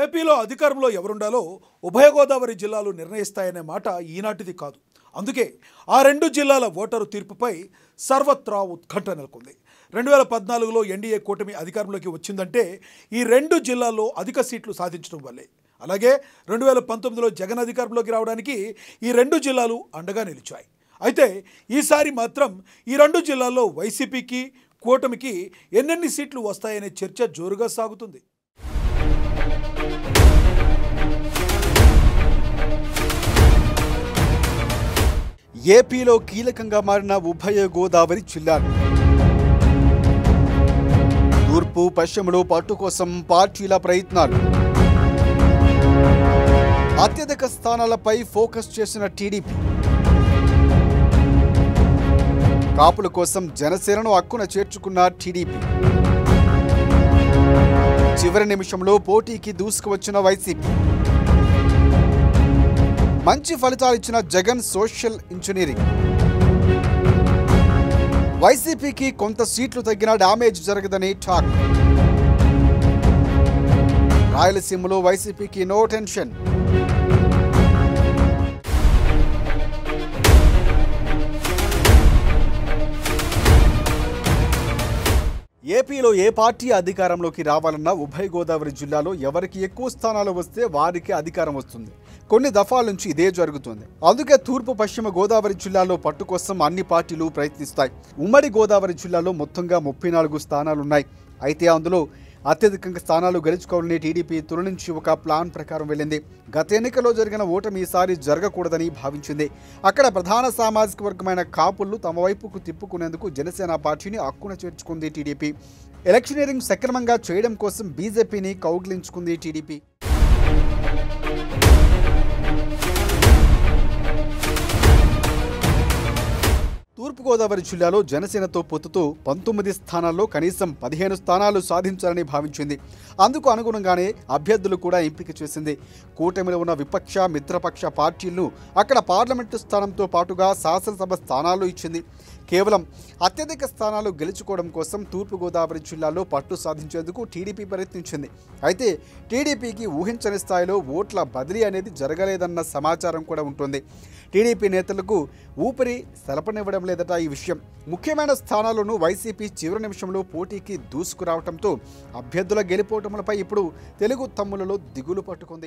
ఏపీలో అధికారంలో ఎవరుండాలో ఉభయ గోదావరి జిల్లాలు నిర్ణయిస్తాయనే మాట ఈనాటిది కాదు అందుకే ఆ రెండు జిల్లాల ఓటరు తీర్పుపై సర్వత్రా ఉత్కంఠ నెలకొంది రెండు వేల పద్నాలుగులో ఎన్డీఏ కూటమి అధికారంలోకి వచ్చిందంటే ఈ రెండు జిల్లాల్లో అధిక సీట్లు సాధించడం వల్లే అలాగే రెండు వేల పంతొమ్మిదిలో జగన్ అధికారంలోకి రావడానికి ఈ రెండు జిల్లాలు అండగా నిలిచాయి అయితే ఈసారి మాత్రం ఈ రెండు జిల్లాల్లో వైసీపీకి కూటమికి ఎన్నెన్ని సీట్లు వస్తాయనే చర్చ జోరుగా సాగుతుంది ఏపీలో కీలకంగా మారిన ఉభయ గోదావరి జిల్లాలు తూర్పు పశ్చిమలో పట్టు కోసం పార్టీల ప్రయత్నాలు అత్యధిక స్థానాలపై ఫోకస్ చేసిన టీడీపీ కాపుల కోసం జనసేనను హక్కున చేర్చుకున్న టీడీపీ చివరి నిమిషంలో పోటీకి దూసుకువచ్చిన వైసీపీ మంచి ఫలితాలు ఇచ్చిన జగన్ సోషల్ ఇంజనీరింగ్ వైసీపీకి కొంత సీట్లు తగ్గిన డ్యామేజ్ జరగదని టాక్ రాయలసీమలో వైసీపీకి నో టెన్షన్ ఏపీలో ఏ పార్టీ అధికారంలోకి రావాలన్నా ఉభయ గోదావరి జిల్లాలో ఎవరికి ఎక్కువ స్థానాలు వస్తే వారికి అధికారం వస్తుంది కొన్ని దఫాల నుంచి ఇదే జరుగుతుంది అందుకే తూర్పు పశ్చిమ గోదావరి జిల్లాలో పట్టు కోసం అన్ని పార్టీలు ప్రయత్నిస్తాయి ఉమ్మడి గోదావరి జిల్లాలో మొత్తంగా ముప్పై నాలుగు స్థానాలున్నాయి అయితే అందులో అత్యధికంగా స్థానాలు గెలుచుకోవాలని టీడీపీ తొలి నుంచి ఒక ప్లాన్ ప్రకారం వెళ్ళింది గత ఎన్నికల్లో జరిగిన ఓటమి ఈసారి జరగకూడదని భావించింది అక్కడ ప్రధాన సామాజిక వర్గమైన కాపులు తమ వైపుకు తిప్పుకునేందుకు జనసేన పార్టీని హక్కున చేర్చుకుంది టీడీపీ ఎలక్షనీరింగ్ సక్రమంగా చేయడం కోసం బీజేపీని కౌగిలించుకుంది టీడీపీ తూర్పుగోదావరి జిల్లాలో జనసేనతో పొత్తుతూ పంతొమ్మిది స్థానాల్లో కనీసం పదిహేను స్థానాలు సాధించాలని భావించింది అందుకు అనుగుణంగానే అభ్యర్థులు కూడా ఎంపిక చేసింది కూటమిలో ఉన్న విపక్ష మిత్రపక్ష పార్టీలను అక్కడ పార్లమెంటు స్థానంతో పాటుగా శాసనసభ స్థానాలు ఇచ్చింది కేవలం అత్యధిక స్థానాలు గెలుచుకోవడం కోసం తూర్పుగోదావరి జిల్లాలో పట్టు సాధించేందుకు టీడీపీ ప్రయత్నించింది అయితే టీడీపీకి ఊహించని స్థాయిలో ఓట్ల బదిలీ అనేది జరగలేదన్న సమాచారం కూడా ఉంటుంది టీడీపీ నేతలకు ఊపిరి సెలపనివ్వడం లేదట ఈ విషయం ముఖ్యమైన స్థానాలను వైసీపీ చివరి నిమిషంలో పోటీకి దూసుకురావడంతో అభ్యర్థుల గెలిపోవటములపై ఇప్పుడు తెలుగు తమ్ములలో దిగులు పట్టుకుంది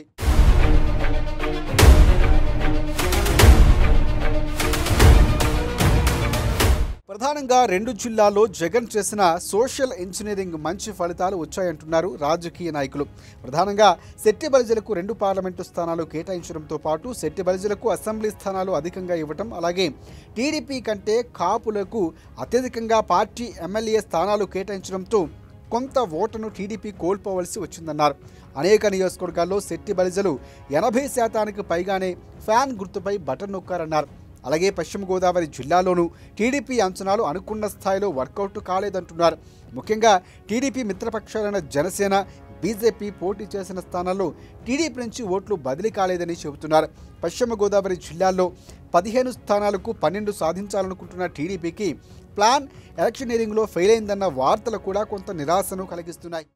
ప్రధానంగా రెండు జిల్లాల్లో జగన్ చేసిన సోషల్ ఇంజనీరింగ్ మంచి ఫలితాలు వచ్చాయంటున్నారు రాజకీయ నాయకులు ప్రధానంగా శెట్టి బలిజలకు రెండు పార్లమెంటు స్థానాలు కేటాయించడంతో పాటు శెట్టి బలిజలకు అసెంబ్లీ స్థానాలు అధికంగా ఇవ్వటం అలాగే టీడీపీ కంటే కాపులకు అత్యధికంగా పార్టీ ఎమ్మెల్యే స్థానాలు కేటాయించడంతో కొంత ఓటును టీడీపీ కోల్పోవలసి వచ్చిందన్నారు అనేక నియోజకవర్గాల్లో శెట్టి బలిజలు ఎనభై శాతానికి పైగానే ఫ్యాన్ గుర్తుపై బటన్ నొక్కారన్నారు అలాగే పశ్చిమ గోదావరి జిల్లాలోనూ టీడీపీ అంచనాలు అనుకున్న స్థాయిలో వర్కౌట్ కాలేదంటున్నారు ముఖ్యంగా టీడీపీ మిత్రపక్షాలైన జనసేన బీజేపీ పోటీ చేసిన స్థానాల్లో టీడీపీ నుంచి ఓట్లు బదిలీ కాలేదని చెబుతున్నారు పశ్చిమ గోదావరి జిల్లాల్లో పదిహేను స్థానాలకు పన్నెండు సాధించాలనుకుంటున్న టీడీపీకి ప్లాన్ ఎలక్షనీరింగ్లో ఫెయిల్ అయిందన్న వార్తలు కూడా కొంత నిరాశను కలిగిస్తున్నాయి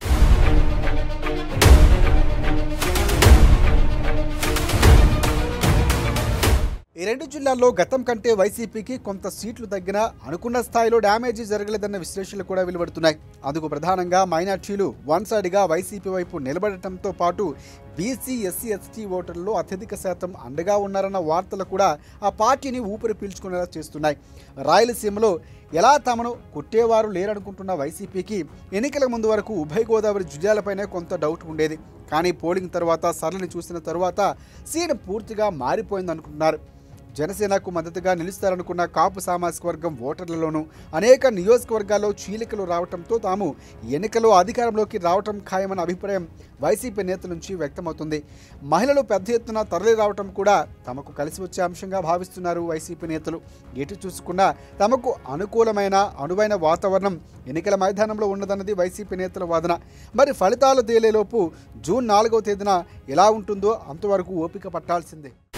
ఈ రెండు జిల్లాల్లో గతం కంటే వైసీపీకి కొంత సీట్లు తగ్గినా అనుకున్న స్థాయిలో డ్యామేజీ జరగలేదన్న విశ్లేషణలు కూడా వెలువడుతున్నాయి అందుకు ప్రధానంగా మైనార్టీలు వన్ సైడ్గా వైసీపీ వైపు నిలబడటంతో పాటు బీసీ ఎస్సీ ఎస్టీ ఓటర్లలో అత్యధిక శాతం అండగా ఉన్నారన్న వార్తలు కూడా ఆ పార్టీని ఊపిరి పీల్చుకునేలా చేస్తున్నాయి రాయలసీమలో ఎలా తమను కొట్టేవారు లేరనుకుంటున్న వైసీపీకి ఎన్నికల ముందు వరకు ఉభయ గోదావరి జిల్లాలపైనే కొంత డౌట్ ఉండేది కానీ పోలింగ్ తర్వాత సరళిని చూసిన తర్వాత సీన్ పూర్తిగా మారిపోయిందనుకుంటున్నారు జనసేనకు మద్దతుగా నిలుస్తారనుకున్న కాపు సామాజిక వర్గం ఓటర్లలోనూ అనేక నియోజకవర్గాల్లో చీలికలు రావడంతో తాము ఎన్నికల్లో అధికారంలోకి రావటం ఖాయమన్న అభిప్రాయం వైసీపీ నేతల నుంచి వ్యక్తమవుతుంది మహిళలు పెద్ద ఎత్తున తరలి రావటం కూడా తమకు కలిసి వచ్చే అంశంగా భావిస్తున్నారు వైసీపీ నేతలు ఎటు చూసుకున్నా తమకు అనుకూలమైన అనువైన వాతావరణం ఎన్నికల మైదానంలో ఉన్నదన్నది వైసీపీ నేతల వాదన మరి ఫలితాలు తేలేలోపు జూన్ నాలుగవ తేదీన ఎలా ఉంటుందో అంతవరకు ఓపిక పట్టాల్సిందే